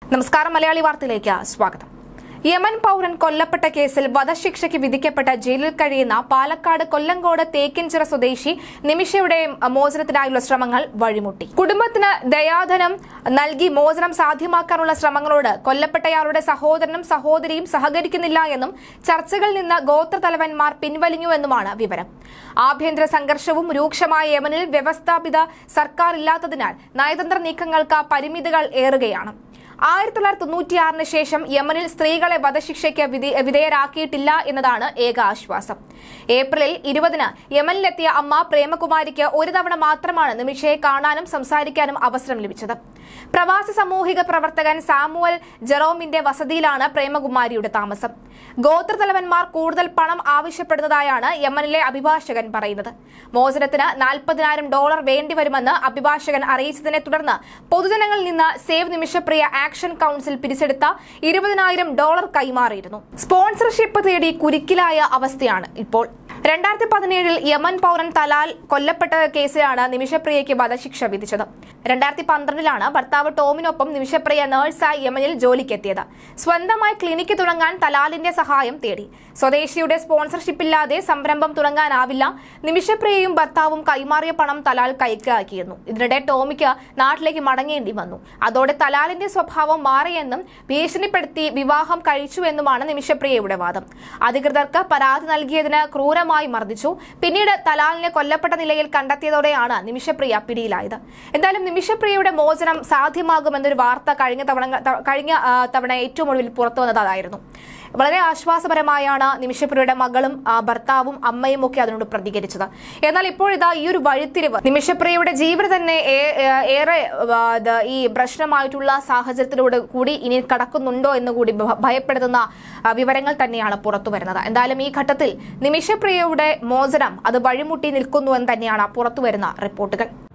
നമസ്കാരം മലയാളി വാർത്തയിലേക്ക് സ്വാഗതം യമൻ പൗരൻ കൊല്ലപ്പെട്ട കേസിൽ വധശിക്ഷയ്ക്ക് വിധിക്കപ്പെട്ട ജയിലിൽ കഴിയുന്ന പാലക്കാട് കൊല്ലങ്കോട് തേക്കിൻചിറ സ്വദേശി നിമിഷയുടെ മോചനത്തിനായുള്ള ശ്രമങ്ങൾ വഴിമുട്ടി കുടുംബത്തിന് ദയാധനം നൽകി മോചനം സാധ്യമാക്കാനുള്ള ശ്രമങ്ങളോട് കൊല്ലപ്പെട്ടയാളുടെ സഹോദരനും സഹോദരിയും സഹകരിക്കുന്നില്ല എന്നും ചർച്ചകളിൽ നിന്ന് ഗോത്രതലവന്മാർ പിൻവലിഞ്ഞുവെന്നുമാണ് വിവരം ആഭ്യന്തര സംഘർഷവും രൂക്ഷമായ യമനിൽ വ്യവസ്ഥാപിത സർക്കാർ ഇല്ലാത്തതിനാൽ നയതന്ത്ര നീക്കങ്ങൾക്ക് പരിമിതികൾ ഏറുകയാണ് ആയിരത്തി തൊള്ളായിരത്തി തൊണ്ണൂറ്റിയാറിന് ശേഷം യമനിൽ സ്ത്രീകളെ വധശിക്ഷയ്ക്ക് വിധേ- വിധേയരാക്കിയിട്ടില്ല എന്നതാണ് ഏക ആശ്വാസം ഏപ്രിലിൽ ഇരുപതിന് യമനിലെത്തിയ അമ്മ പ്രേമകുമാരിക്ക് ഒരു തവണ മാത്രമാണ് നിമിഷയെ കാണാനും സംസാരിക്കാനും അവസരം ലഭിച്ചത് പ്രവാസി സാമൂഹിക പ്രവർത്തകൻ സാമുവൽ ജെറോമിന്റെ വസതിയിലാണ് പ്രേമകുമാരിയുടെ താമസം ഗോത്രതലവന്മാർ കൂടുതൽ പണം ആവശ്യപ്പെടുന്നതായാണ് യമനിലെ അഭിഭാഷകൻ പറയുന്നത് മോചനത്തിന് നാൽപ്പതിനായിരം ഡോളർ വേണ്ടിവരുമെന്ന് അഭിഭാഷകൻ അറിയിച്ചതിനെ തുടർന്ന് പൊതുജനങ്ങളിൽ നിന്ന് സേവ് നിമിഷപ്രിയ ആക്ഷൻ കൌൺസിൽ പിരിച്ചെടുത്ത ഇരുപതിനായിരം ഡോളർ കൈമാറിയിരുന്നു സ്പോൺസർഷിപ്പ് തേടി കുരുക്കിലായ അവസ്ഥയാണ് ഇപ്പോൾ രണ്ടായിരത്തി പതിനേഴിൽ യമൻ പൗരൻ തലാൽ കൊല്ലപ്പെട്ട കേസിലാണ് നിമിഷപ്രിയയ്ക്ക് വധശിക്ഷ വിധിച്ചത് രണ്ടായിരത്തി പന്ത്രണ്ടിലാണ് ഭർത്താവ് ടോമിനൊപ്പം നിമിഷപ്രിയ നേഴ്സായി യമനിൽ ജോലിക്കെത്തിയത് സ്വന്തമായി ക്ലിനിക്ക് തുടങ്ങാൻ തലാലിന്റെ സഹായം തേടി സ്വദേശിയുടെ സ്പോൺസർഷിപ്പില്ലാതെ സംരംഭം തുടങ്ങാനാവില്ല നിമിഷപ്രിയയും ഭർത്താവും കൈമാറിയ പണം തലാൽ കൈക്കലാക്കിയിരുന്നു ഇതിനിടെ ടോമിക്ക് നാട്ടിലേക്ക് മടങ്ങേണ്ടി വന്നു അതോടെ തലാലിന്റെ സ്വഭാവം മാറിയെന്നും ഭീഷണിപ്പെടുത്തി വിവാഹം കഴിച്ചുവെന്നുമാണ് നിമിഷപ്രിയയുടെ വാദം അധികൃതർക്ക് പരാതി നൽകിയതിന് ക്രൂരമായി മർദ്ദിച്ചു പിന്നീട് തലാലിനെ കൊല്ലപ്പെട്ട നിലയിൽ കണ്ടെത്തിയതോടെയാണ് നിമിഷപ്രിയ പിടിയിലായത് എന്തായാലും നിമിഷപ്രിയയുടെ മോചനം സാധ്യമാകുമെന്നൊരു വാർത്ത കഴിഞ്ഞ തവണ ത- കഴിഞ്ഞ ആ, തവണ ഏറ്റവും ഒടുവിൽ പുറത്തു വന്നതായിരുന്നു വളരെ ആശ്വാസപരമായാണ് നിമിഷപ്രിയയുടെ മകളും ആ, ഭർത്താവും അമ്മയും ഒക്കെ അതിനോട് പ്രതികരിച്ചത് എന്നാൽ ഇപ്പോഴിതാ ഈ ഒരു വഴിത്തിരിവ് നിമിഷപ്രിയയുടെ ജീവിതം തന്നെ ഏ- ഏ- ഏറെ ആ, ഇത് ഈ പ്രശ്നമായിട്ടുള്ള സാഹചര്യത്തിലൂടെ കൂടി ഇനി കടക്കുന്നുണ്ടോ എന്ന് കൂടി ഭ- ഭയപ്പെടുത്തുന്ന ആ, വിവരങ്ങൾ തന്നെയാണ് പുറത്തു വരുന്നത് എന്തായാലും ഈ ഘട്ടത്തിൽ നിമിഷപ്രിയയുടെ മോചനം അത് വഴിമുട്ടി നിൽക്കുന്നുവെന്ന് തന്നെയാണ് പുറത്തുവരുന്ന റിപ്പോർട്ടുകൾ